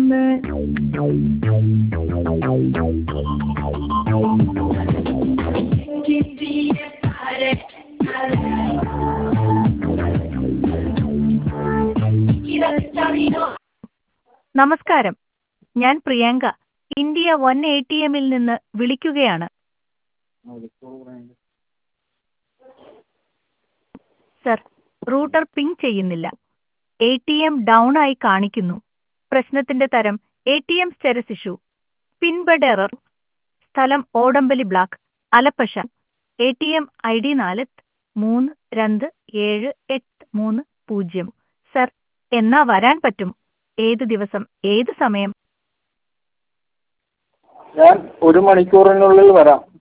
നമസ്കാരം ഞാൻ Priyanka India one A T എമ്മിൽ നിന്ന് വിളിക്കുകയാണ് സർ റൂട്ടർ പിങ് ചെയ്യുന്നില്ല എ ടി എം ഡൗൺ ആയി കാണിക്കുന്നു പ്രശ്നത്തിന്റെ തരം A T M status issue പിൻബഡ് എറർ സ്ഥലം Odambali block Alappuzha A T M I D നാല് മൂന്ന് രണ്ട് ഏഴ് എട്ട് മൂന്ന് പൂജ്യം സർ എന്നാ വരാൻ പറ്റും ഏത് ദിവസം ഏത് സമയം ഞാൻ ഒരു മണിക്കൂറിനുള്ളിൽ വരാം